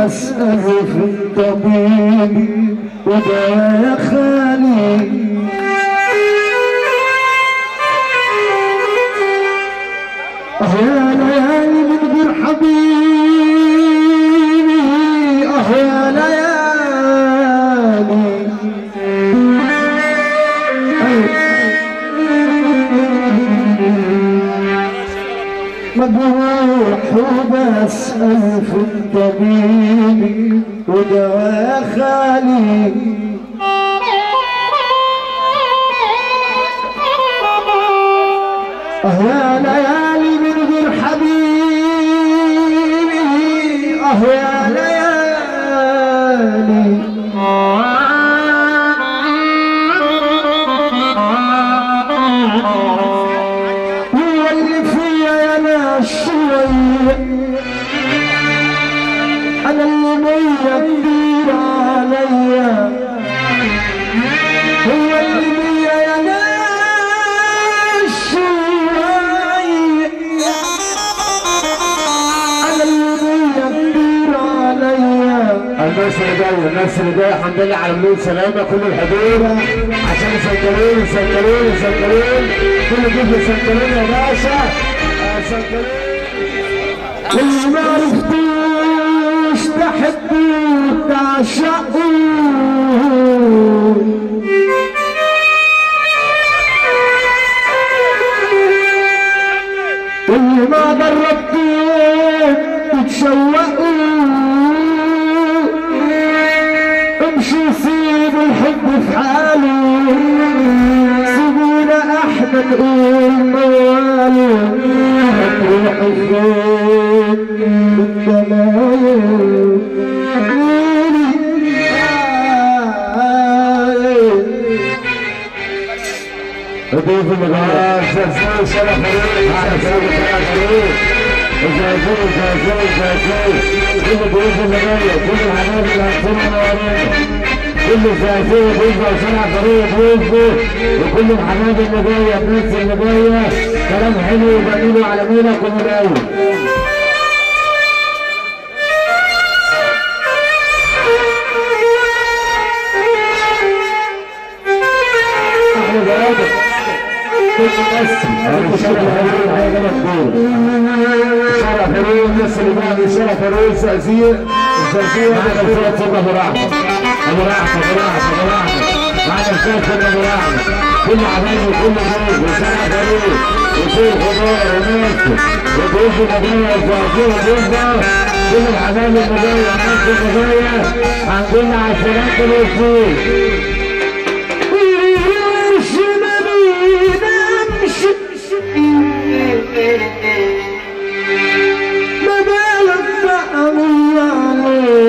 بسأل في الطبيب وده يا خالي اه يا ليالي من غير حبيبي اه يا ليالي مجروح وبسأل في الطبيب وده يا خالي اه يا ليالي من غير حبيبي اه يا ليالي هو اللي فيا يا ناس شوية أنا اللي مية كبير عليا هو اللي بيا يا ناس شوية أنا اللي مية كبير عليا الناس اللي جايه الناس اللي جايه الحمد لله على مليون سلامه كل الحضور عشان يسجلون يسجلون يسجلون كل جزء يسجلون يا باشا آه، سجلون اللي ما عرفتوش تحبوه تعشقوه واللي ما جربتوه تتشوقوا امشوا سيبوا الحب في حاله سيبونا احنا نقول مواله هتروحوا فين من جماله الضيوف اللي جايه زلزال شرف فريق زلزال شرف فريق زلزال زلزال زلزال كل الضيوف اللي جايه كل الحبايب اللي هتكونوا منورين كل الزلزال بيظهر شرع فريق بيظهر وكل الحبايب اللي جايه الناس اللي جايه كلام حلو وجميل وعلى ميلك ومداوم احنا جوابك كل بس شرف فريق هيجي مقبول شرف فريق الناس اللي بعد شرف فريق زقزيق الزقزيق معنا الفرق صدى ابو رحمه ابو رحمه ابو رحمه ابو رحمه معنا الفرق صدى ابو رحمه كل عبايبه كل جوز وشرف فريق وسوق خضار وناس وضيوف المدينه الزقزيق والجزه كل الحبايب اللي جايه الناس اللي جايه عندنا عشرات الوصول ويرش ما بينامش ما بالك بقى من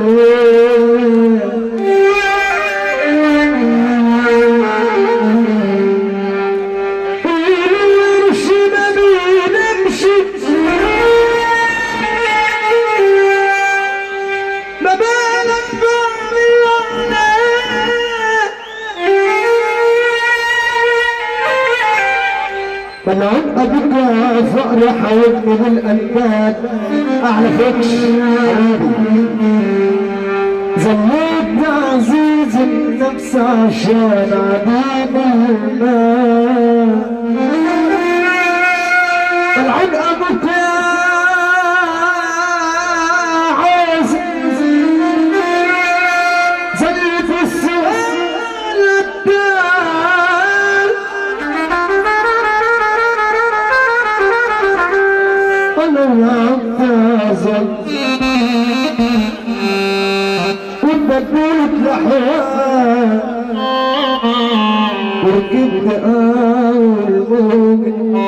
ويرش ما بينامش ما بالك بقى من عقبك فقر حاولني بالأنبات أعلى فكش زليت عزيز النفس عشان عديد الماء العود أبوك يا عزيز زي في السؤال الدار ولو اعتذر وبدلت لحوار وركبت اول موجة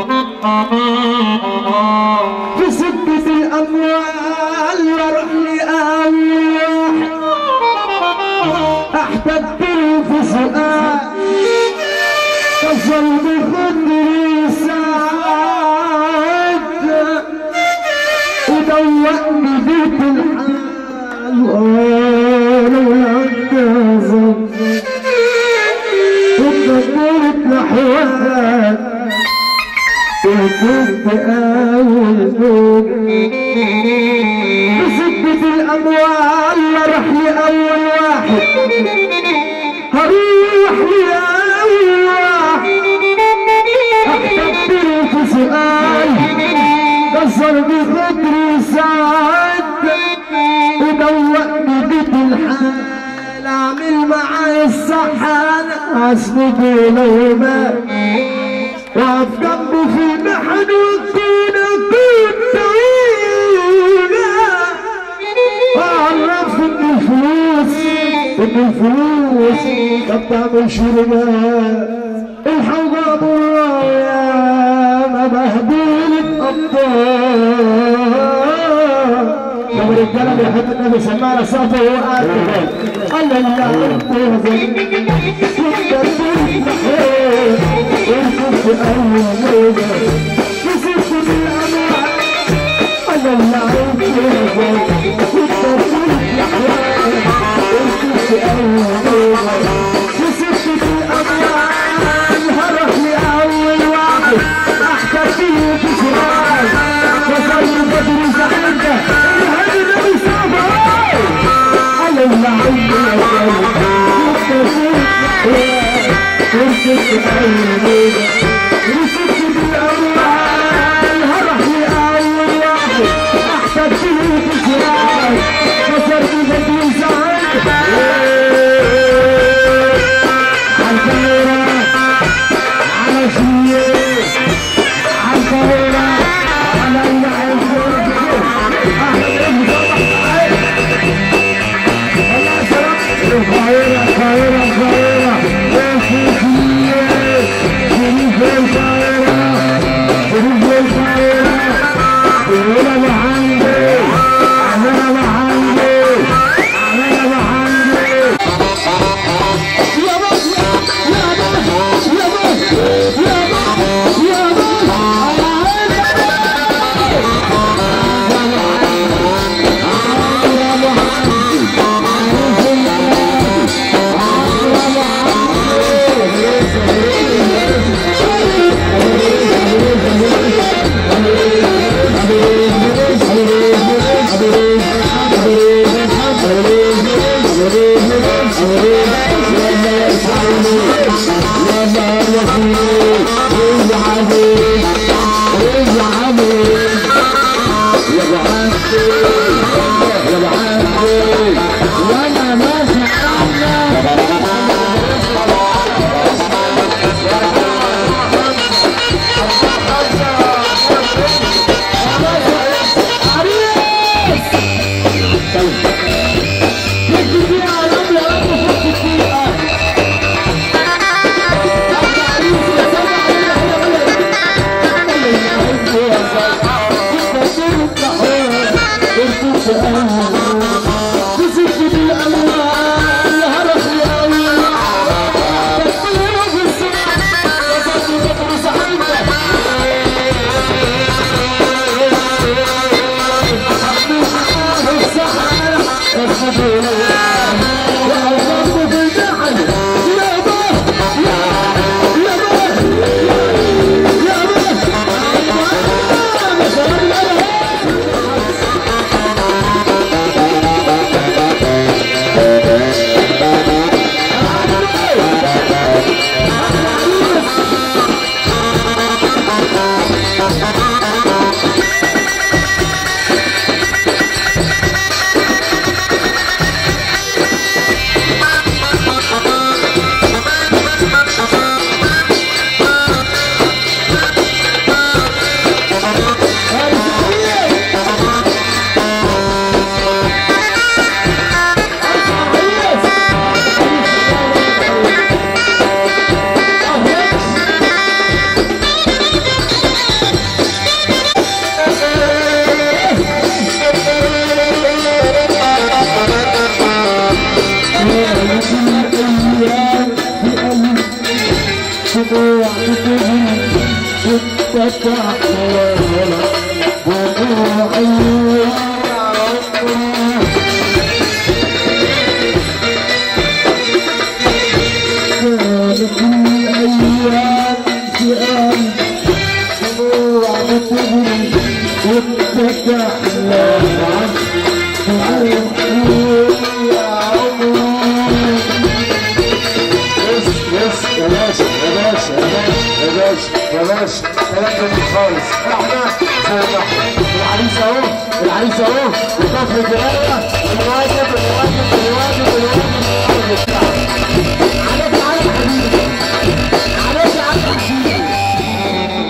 في سكة الاموال واروح لاول واحد احتجت له في سؤال تصل بخدري ساعات ودوقني بيت الحال وانا والعكازة وبدلت لحوال وكنت اول فوق بسكة الاموال راح لاول واحد هروح لاول واحد احتفل في سؤال كسر بخدري سعد ودوقني بيت الحال اعمل معاي الصحة انا اسند ولو مات واقف جنبه في المحن وتكون اكون طويلة واعرف ان الفلوس ان الفلوس ما بتعملش رجال الحوجة برا يا ما بهدلت ابطال لو الرجاله بيحب النبي سمعنا صوته وهو قاعد قال لا انت اركب في اول موجه كسبت بالاموال انا اللي عايز اركب في اول موجه كسبت بالاموال هروح لاول واحد احكي فيه في سؤال وصل بدري زحمته الهدي النبي صافى على اللي عايز وركبت اول موجه رسبت بالاموال هروح لاول واحد احكي فيه في سؤال وصلت بدري زحمته عالكاميرا على شيء عالكاميرا على اللي القاهرة القاهرة القاهرة الخوفية شريف القاهرة شريف القاهرة هنا محمد هنا محمد هنا محمد يا بس يا بس يا بس يا بس يا بس وانا ماشي واتفتح لك بلاش كلام جميل خالص احنا زي ما احنا العريس اهو العريس اهو وكفر الجلاله الواجب الواجب الواجب الواجب الواجب عليك يا عم حبيبي عليك يا عم حبيبي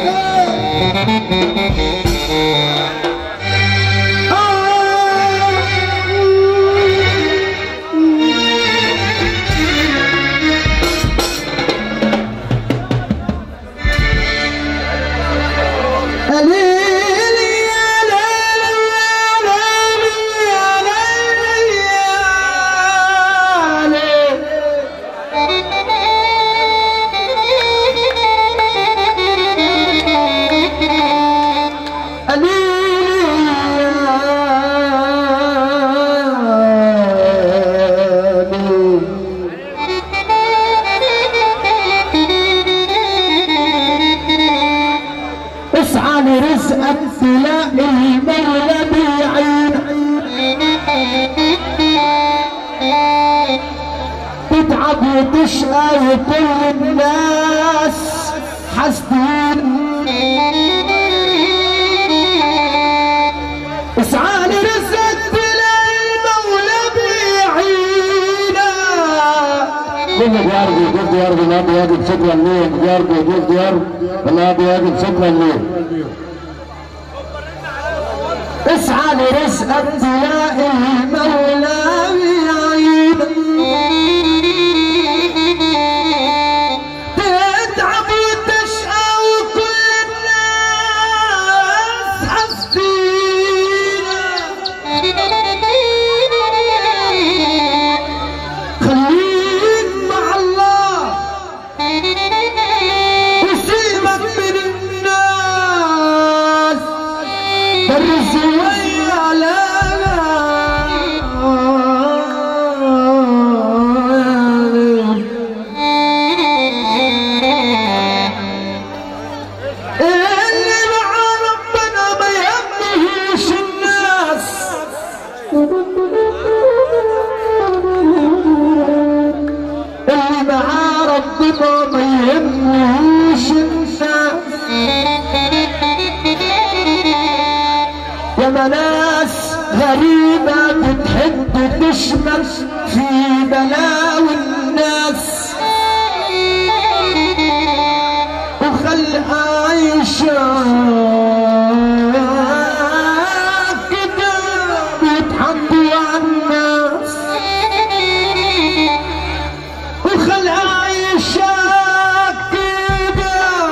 اسعى لرزقك تلاقي المولى بيعين تتعب وتشقى وكل الناس حاسدين اسعى لرزقك تلاقي المولى بيعينك كل بيرجو كل بيرجو لا بيجب شكرا ليه بيرجو كل بيرجو لا بيجب شكرا ليه اسعى لرزقك تلاقي المولى بيعينك تتعب وتشقى وكل الناس حاسدينك خليك مع الله وسيبك من الناس الرزق ويا لا اللي مع ربنا ما يهمهوش الناس اللي مع ربنا ما يهمهوش الناس يا ناس غريبة بتحب تشمل في بلاوي الناس وخلق عايشة كده بيتحدوا على الناس وخلق عايشة كده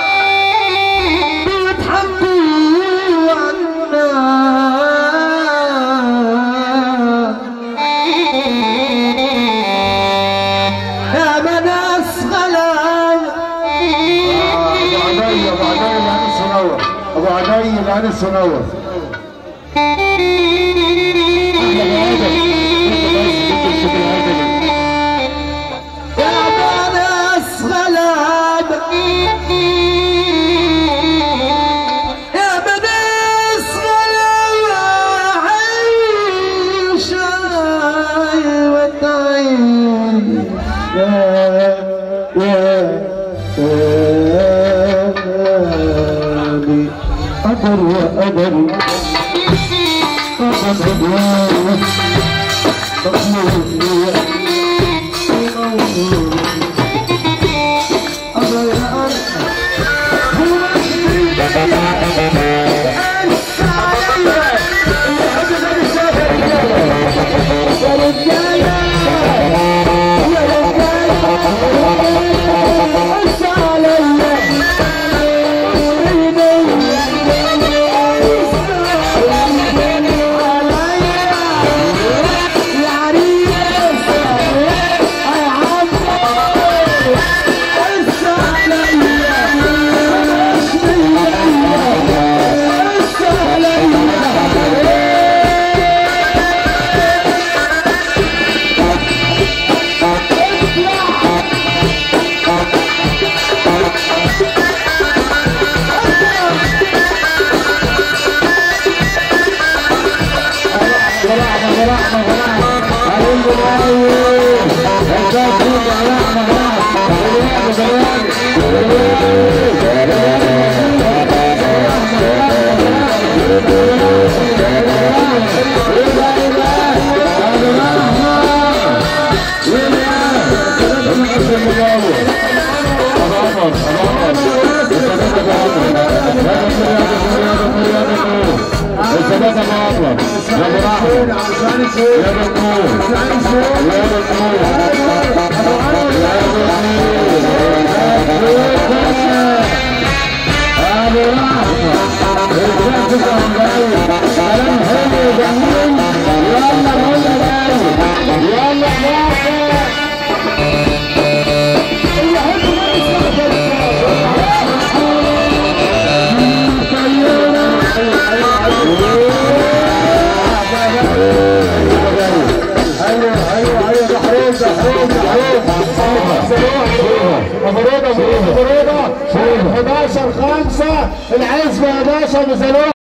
بيتحدوا على الناس يا مناس غلايا ابو عدي ابو عدي الانس منور ابو عدي الانس منور يا ناس غلابة يا ناس غلابة عيشة وتعيش يا يا غالي قدر وقدر Yeah. مفروضة مفروضة 11 5 العزبة 11 بزلوه